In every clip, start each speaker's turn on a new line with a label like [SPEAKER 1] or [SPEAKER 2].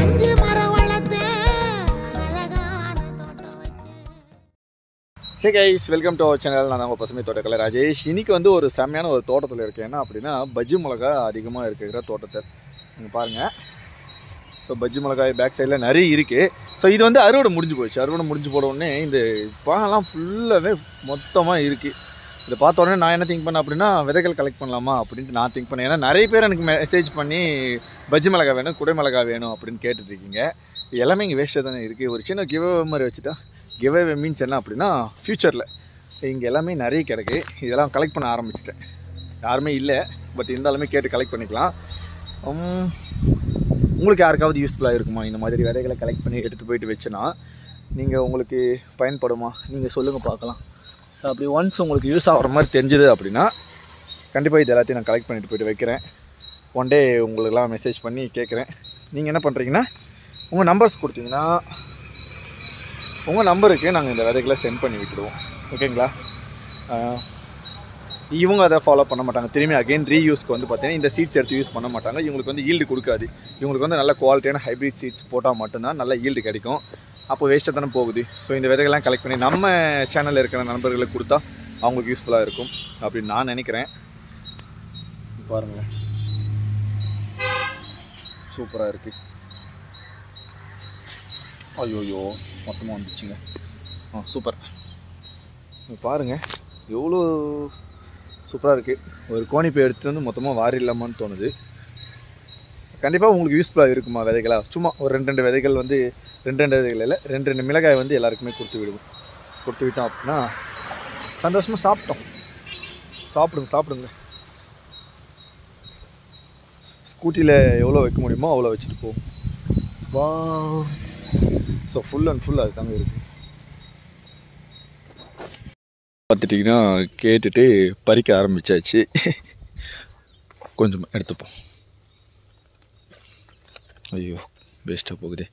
[SPEAKER 1] அஞ்சு மரம் வளர்த்தேன் அழகான தோட்டம் வச்சேன்
[SPEAKER 2] hey guys welcome to our channel நான் உங்கள் பசுமை தோட்டக்கலை ராஜேஷ் இன்னைக்கு வந்து ஒரு செம்மையான ஒரு தோட்டத்தில் இருக்கேன் என்ன அப்படின்னா பஜ்ஜி மிளகா அதிகமாக இருக்கிற தோட்டத்தை நீங்கள் பாருங்கள் ஸோ பஜ்ஜி மிளகாய் பேக் சைடில் நிறைய இருக்குது ஸோ இது வந்து அறுவடை முடிஞ்சு போச்சு அறுவடை முடிஞ்சு போட உடனே இந்த பழம்லாம் ஃபுல்லாகவே மொத்தமாக இருக்குது இதை பார்த்த உடனே நான் என்ன திங்க் பண்ணேன் அப்படின்னா விதைகள் கலெக்ட் பண்ணலாமா அப்படின்ட்டு நான் திங்க் பண்ணேன் ஏன்னா நிறைய பேர் எனக்கு மெசேஜ் பண்ணி பஜ்ஜி மிளகாய் வேணும் குடை மிளகாய் வேணும் அப்படின்னு கேட்டுட்ருக்கீங்க இது எல்லாமே இங்கே வேஸ்ட்டாக தானே இருக்குது ஒரு சின்ன கிவ் மாதிரி வச்சுட்டா கிவ் மீன்ஸ் என்ன அப்படின்னா ஃப்யூச்சரில் இங்கே எல்லாமே நிறைய கிடக்கு இதெல்லாம் கலெக்ட் பண்ண ஆரம்பிச்சிட்டேன் யாருமே இல்லை பட் இருந்தாலுமே கேட்டு கலெக்ட் பண்ணிக்கலாம் உம், உங்களுக்கு யாருக்காவது யூஸ்ஃபுல்லாக இருக்குமா இந்த மாதிரி விதைகளை கலெக்ட் பண்ணி எடுத்து போயிட்டு வச்சுனா நீங்கள் உங்களுக்கு பயன்படுமா நீங்கள் சொல்லுங்கள் பார்க்கலாம் ஸோ அப்படி ஒன்ஸ் உங்களுக்கு யூஸ் ஆகிற மாதிரி தெரிஞ்சுது அப்படின்னா கண்டிப்பாக இது எல்லாத்தையும் நான் கலெக்ட் பண்ணிட்டு போயிட்டு வைக்கிறேன் ஒன் டே உங்களுக்கெல்லாம் மெசேஜ் பண்ணி கேட்குறேன் நீங்கள் என்ன பண்ணுறீங்கன்னா உங்கள் நம்பர்ஸ் கொடுத்தீங்கன்னா உங்கள் நம்பருக்கு நாங்கள் இந்த விதைகளை சென்ட் பண்ணி விட்டுடுவோம் ஓகேங்களா ஆஹ் இவங்க அதை ஃபாலோ பண்ண மாட்டாங்க திரும்பி அகைன் ரீயூஸ்க்கு வந்து பார்த்தீங்கன்னா இந்த சீட்ஸ் எடுத்து யூஸ் பண்ண மாட்டாங்க இவங்களுக்கு வந்து ஈல்டு கொடுக்காது இவங்களுக்கு வந்து நல்ல குவாலிட்டியான ஹைப்ரிட் சீட்ஸ் போட்டால் மட்டும்தான் நல்ல ஈல்டு கிடைக்கும் அப்போ வேஸ்ட்டாக தானே போகுது ஸோ இந்த விதைகள்லாம் கலெக்ட் பண்ணி நம்ம சேனலில் இருக்கிற நண்பர்களுக்கு கொடுத்தா அவங்களுக்கு யூஸ்ஃபுல்லாக இருக்கும் அப்படின்னு நான் நினைக்கிறேன் பாருங்களேன் சூப்பராக இருக்குது ஐயோயோ மொத்தமாக வந்துச்சுங்க ஆ சூப்பர் இங்க பாருங்க எவ்வளோ சூப்பராக இருக்குது ஒரு கோணிப்பை எடுத்து வந்து மொத்தமாக வாரிடலாமான்னு தோணுது கண்டிப்பாக உங்களுக்கு யூஸ்ஃபுல்லாக இருக்குமா விதைகளா சும்மா ஒரு ரெண்டு ரெண்டு விதைகள் வந்து ரெண்டு ரெண்டு விதைகள் இல்லை ரெண்டு ரெண்டு மிளகாய் வந்து எல்லாருக்குமே கொடுத்து விடுவோம் கொடுத்து விட்டோம் அப்படின்னா சந்தோஷமாக சாப்பிட்டோம் சாப்பிடுங்க சாப்பிடுங்க ஸ்கூட்டியில் எவ்வளோ வைக்க முடியுமோ அவ்வளோ வச்சுட்டு போவோம் வா ஸோ ஃபுல் அண்ட் ஃபுல் அது தாங்க இருக்குது பார்த்துட்டிங்கன்னா கேட்டுட்டு பறிக்க ஆரம்பிச்சாச்சு கொஞ்சம் எடுத்துப்போம் ஐயோ வேஸ்ட்டாக போகுதே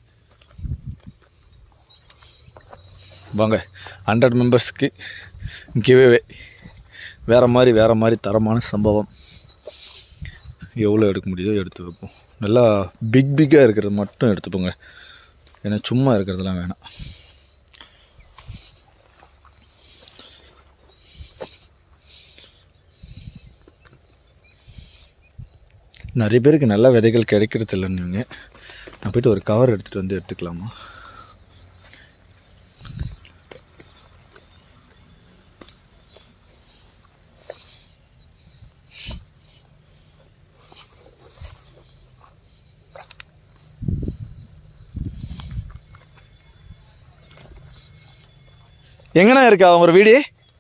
[SPEAKER 2] வாங்க ஹண்ட்ரட் மெம்பர்ஸ்க்கு கிவ்வே வேறு மாதிரி வேறு மாதிரி தரமான சம்பவம் எவ்வளோ எடுக்க முடியுதோ எடுத்து வைப்போம் நல்லா பிக் பிக்காக இருக்கிறது மட்டும் எடுத்துப்போங்க ஏன்னா சும்மா இருக்கிறதெல்லாம் வேணாம் நிறைய பேருக்கு நல்ல விதைகள் கிடைக்கிறது இல்லைன்னு நான் போயிட்டு ஒரு கவர் எடுத்துகிட்டு வந்து எடுத்துக்கலாமா எங்கண்ணா இருக்கா உங்க வீடு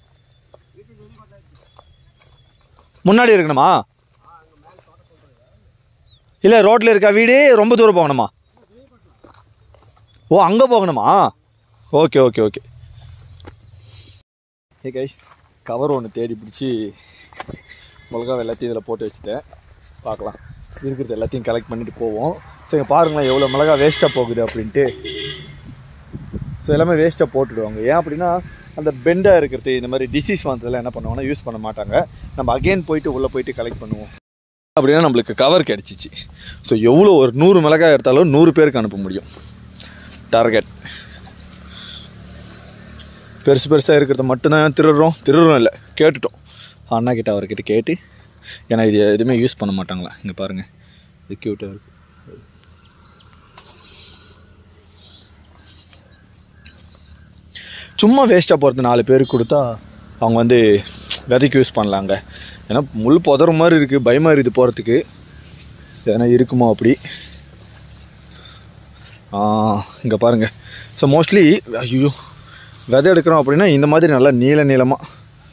[SPEAKER 2] முன்னாடி இருக்கணுமா இல்லை ரோட்டில் இருக்கா வீடு ரொம்ப தூரம் போகணுமா ஓ அங்கே போகணுமா ஓகே ஓகே ஓகே ஏ கைஸ் கவர் ஒன்று தேடி பிடிச்சி மிளகா எல்லாத்தையும் இதில் போட்டு வச்சுட்டேன் பார்க்கலாம் இருக்கிறது எல்லாத்தையும் கலெக்ட் பண்ணிட்டு போவோம் ஸோ இங்கே பாருங்களேன் எவ்வளோ மிளகா வேஸ்ட்டாக போகுது அப்படின்ட்டு ஸோ எல்லாமே வேஸ்ட்டாக போட்டுடுவாங்க ஏன் அப்படின்னா அந்த பெண்டாக இருக்கிறது இந்த மாதிரி டிசீஸ் வந்ததெல்லாம் என்ன பண்ணுவாங்கன்னா யூஸ் பண்ண மாட்டாங்க நம்ம அகைன் போயிட்டு உள்ளே போயிட்டு கலெக்ட் பண்ணுவோம் அப்படின்னா நம்மளுக்கு கவர் கிடச்சிச்சு ஸோ எவ்வளோ ஒரு நூறு மிளகாய் எடுத்தாலும் நூறு பேருக்கு அனுப்ப முடியும் டார்கெட் பெருசு பெருசாக இருக்கிறத மட்டும்தான் திருடுறோம் திருடுறோம் இல்லை கேட்டுட்டோம் அண்ணா கிட்ட அவர்கிட்ட கேட்டு ஏன்னா இது எதுவுமே யூஸ் பண்ண மாட்டாங்களா இங்கே பாருங்கள் இது க்யூட்டாக இருக்குது சும்மா வேஸ்ட்டாக போகிறது நாலு பேருக்கு கொடுத்தா அவங்க வந்து விதைக்கு யூஸ் பண்ணலாங்க ஏன்னா முள் புதற மாதிரி இருக்குது பயமாக இருக்குது போகிறதுக்கு எதனா இருக்குமோ அப்படி இங்கே பாருங்கள் ஸோ மோஸ்ட்லி ஐயோ விதை எடுக்கிறோம் அப்படின்னா இந்த மாதிரி நல்லா நீள நீளமாக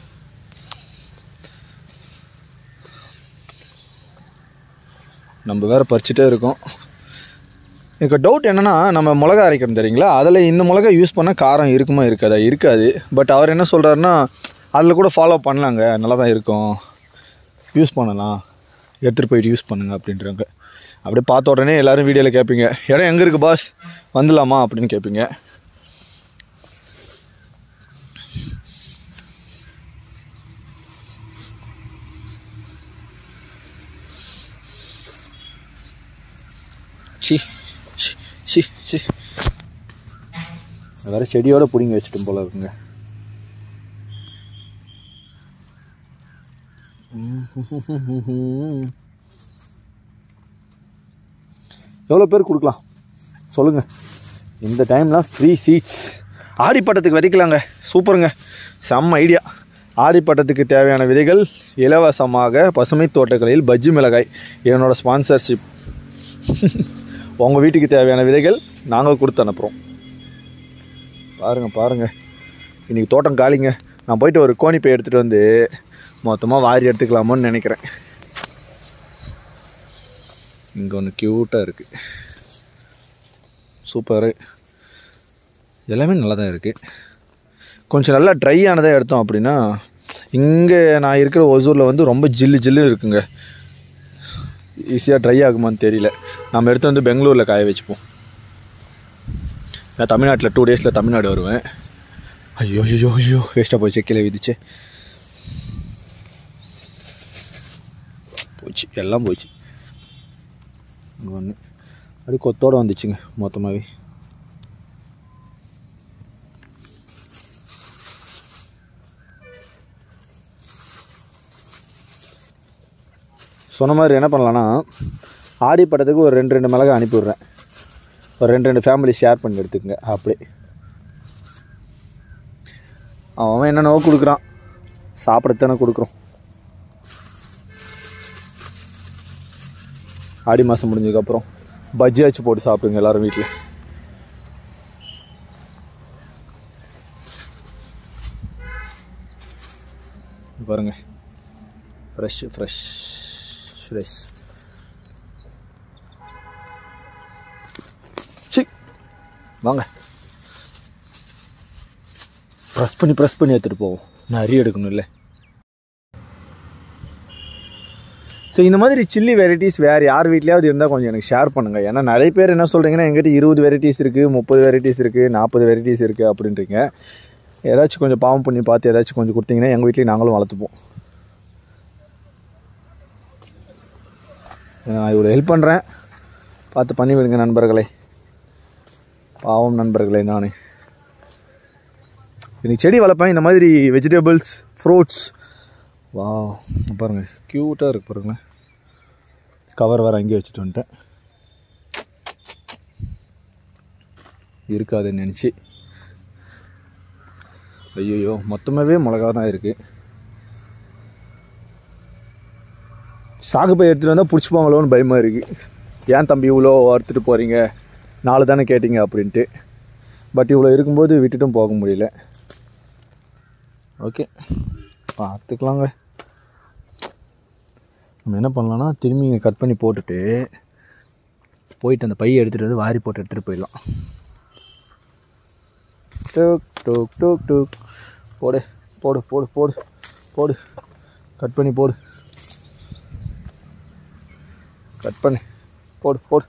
[SPEAKER 2] நம்ம வேறு பறிச்சுட்டே இருக்கோம் எனக்கு டவுட் என்னென்னா நம்ம மிளகா அரைக்கிறோம் தெரியுங்களா அதில் இந்த மிளகா யூஸ் பண்ணால் காரம் இருக்குமா இருக்காதா இருக்காது பட் அவர் என்ன சொல்கிறாருன்னா அதில் கூட ஃபாலோ பண்ணலாங்க நல்லா தான் இருக்கும் யூஸ் பண்ணலாம் எடுத்துகிட்டு போயிட்டு யூஸ் பண்ணுங்க அப்படின்றாங்க அப்படியே பார்த்த உடனே எல்லோரும் வீடியோவில் கேட்பீங்க இடம் எங்கே இருக்குது பாஸ் வந்துடலாமா அப்படின்னு கேட்பீங்க சி சி. ஷி ஷி வேறு செடியோட பிடிங்கி வச்சுட்டும் போல இருக்குங்க எவ்வளோ பேர் கொடுக்கலாம் சொல்லுங்கள் இந்த டைம்லாம் ஃப்ரீ சீட்ஸ் ஆடிப்பட்டத்துக்கு விதைக்கலாங்க சூப்பருங்க செம்ம ஐடியா ஆடிப்பட்டத்துக்கு தேவையான விதைகள் இலவசமாக பசுமை தோட்டக்கலையில் பஜ்ஜி மிளகாய் என்னோட ஸ்பான்சர்ஷிப் உங்கள் வீட்டுக்கு தேவையான விதைகள் நாங்கள் கொடுத்து அனுப்புகிறோம் பாருங்கள் பாருங்கள் இன்றைக்கி தோட்டம் காலிங்க நான் போயிட்டு ஒரு கோணிப்பை எடுத்துகிட்டு வந்து மொத்தமாக வாரி எடுத்துக்கலாமோன்னு நினைக்கிறேன் இங்கே ஒன்று க்யூட்டாக இருக்குது சூப்பரு எல்லாமே நல்லா தான் இருக்குது கொஞ்சம் நல்லா ட்ரை ஆனதாக எடுத்தோம் அப்படின்னா இங்கே நான் இருக்கிற ஒசூரில் வந்து ரொம்ப ஜில்லு ஜில்லுன்னு இருக்குங்க ஈஸியாக ட்ரை ஆகுமான்னு தெரியல நம்ம எடுத்து வந்து பெங்களூரில் காய வச்சுப்போம் நான் தமிழ்நாட்டில் டூ டேஸில் தமிழ்நாடு வருவேன் ஐயோ ஐயோ ஐயோ வேஸ்ட்டாக போச்சு கீழே விதிச்சு போச்சு எல்லாம் போச்சு இங்கே ஒன்று அப்படி கொத்தோடு வந்துச்சுங்க மொத்தமாகவே சொன்ன மாதிரி என்ன பண்ணலான்னா ஆடி படத்துக்கு ஒரு ரெண்டு ரெண்டு மிளகா அனுப்பி விட்றேன் ஒரு ரெண்டு ரெண்டு ஃபேமிலி ஷேர் பண்ணி எடுத்துக்கங்க அப்படியே அவன் என்னென்னவோ கொடுக்குறான் சாப்பிடத்தானே கொடுக்குறோம் ஆடி மாதம் முடிஞ்சதுக்கப்புறம் பஜ்ஜியாச்சு போட்டு சாப்பிடுங்க எல்லாரும் வீட்டில் பாருங்க ஃப்ரெஷ் ஃப்ரெஷ் ஃப்ரெஷ் சி வாங்க ப்ரெஸ் பண்ணி ப்ரெஸ் பண்ணி எடுத்துகிட்டு போவோம் நிறைய எடுக்கணும் இல்லை ஸோ இந்த மாதிரி சில்லி வெரைட்டிஸ் வேறு யார் வீட்லையாவது இருந்தால் கொஞ்சம் எனக்கு ஷேர் பண்ணுங்கள் ஏன்னா நிறைய பேர் என்ன சொல்கிறீங்கன்னா எங்கிட்ட இருபது வெரைட்டிஸ் இருக்குது முப்பது வெரைட்டிஸ் இருக்குது நாற்பது வெரைட்டிஸ் இருக்குது அப்படின்றீங்க ஏதாச்சும் கொஞ்சம் பாவம் பண்ணி பார்த்து ஏதாச்சும் கொஞ்சம் கொடுத்தீங்கன்னா எங்கள் வீட்லேயும் நாங்களும் வளர்த்துப்போம் நான் இவ்வளோ ஹெல்ப் பண்ணுறேன் பார்த்து பண்ணி விடுங்க நண்பர்களே பாவம் நண்பர்களே நான் இன்னைக்கு செடி வளர்ப்பேன் இந்த மாதிரி வெஜிடபிள்ஸ் ஃப்ரூட்ஸ் வா பாருங்கள் க்யூட்டாக இருக்கு பாருங்களேன் கவர் வேறு அங்கேயே வச்சுட்டு வந்துட்டேன் இருக்காதுன்னு நினச்சி ஐயோ மொத்தமாகவே மிளகா தான் இருக்குது சாகுப்பை எடுத்துகிட்டு வந்தால் பிடிச்சிப்பாங்களோன்னு பயமாக இருக்குது ஏன் தம்பி இவ்வளோ அறுத்துட்டு போகிறீங்க நாலு தானே கேட்டிங்க அப்படின்ட்டு பட் இவ்வளோ இருக்கும்போது விட்டுட்டும் போக முடியல ஓகே பார்த்துக்கலாங்க நம்ம என்ன பண்ணலாம்னா திரும்பி இங்கே கட் பண்ணி போட்டுட்டு போயிட்டு அந்த பையை எடுத்துகிட்டு வந்து வாரி போட்டு எடுத்துகிட்டு போயிடலாம் டோக் டோக் டோக் டோக் போடு போடு போடு போடு போடு கட் பண்ணி போடு கட் பண்ணு போடு போடு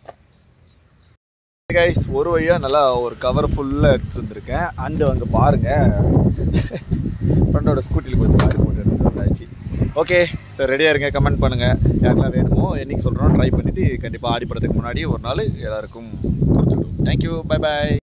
[SPEAKER 2] கைஸ் ஒரு வழியாக நல்லா ஒரு கவர் ஃபுல்லாக எடுத்துட்டு வந்திருக்கேன் அண்டு அங்கே பாருங்கள் ஃப்ரெண்டோட ஸ்கூட்டியில் கொஞ்சம் மாறி போட்டு எடுத்துட்டு வந்தாச்சு ஓகே சார் ரெடியாக இருங்க கமெண்ட் பண்ணுங்கள் யாருக்கெல்லாம் வேணுமோ என்னைக்கு சொல்கிறோம் ட்ரை பண்ணிவிட்டு கண்டிப்பாக ஆடி படத்துக்கு முன்னாடி ஒரு நாள் எல்லாருக்கும் கொடுத்துவிடும் தேங்க்யூ பை பாய்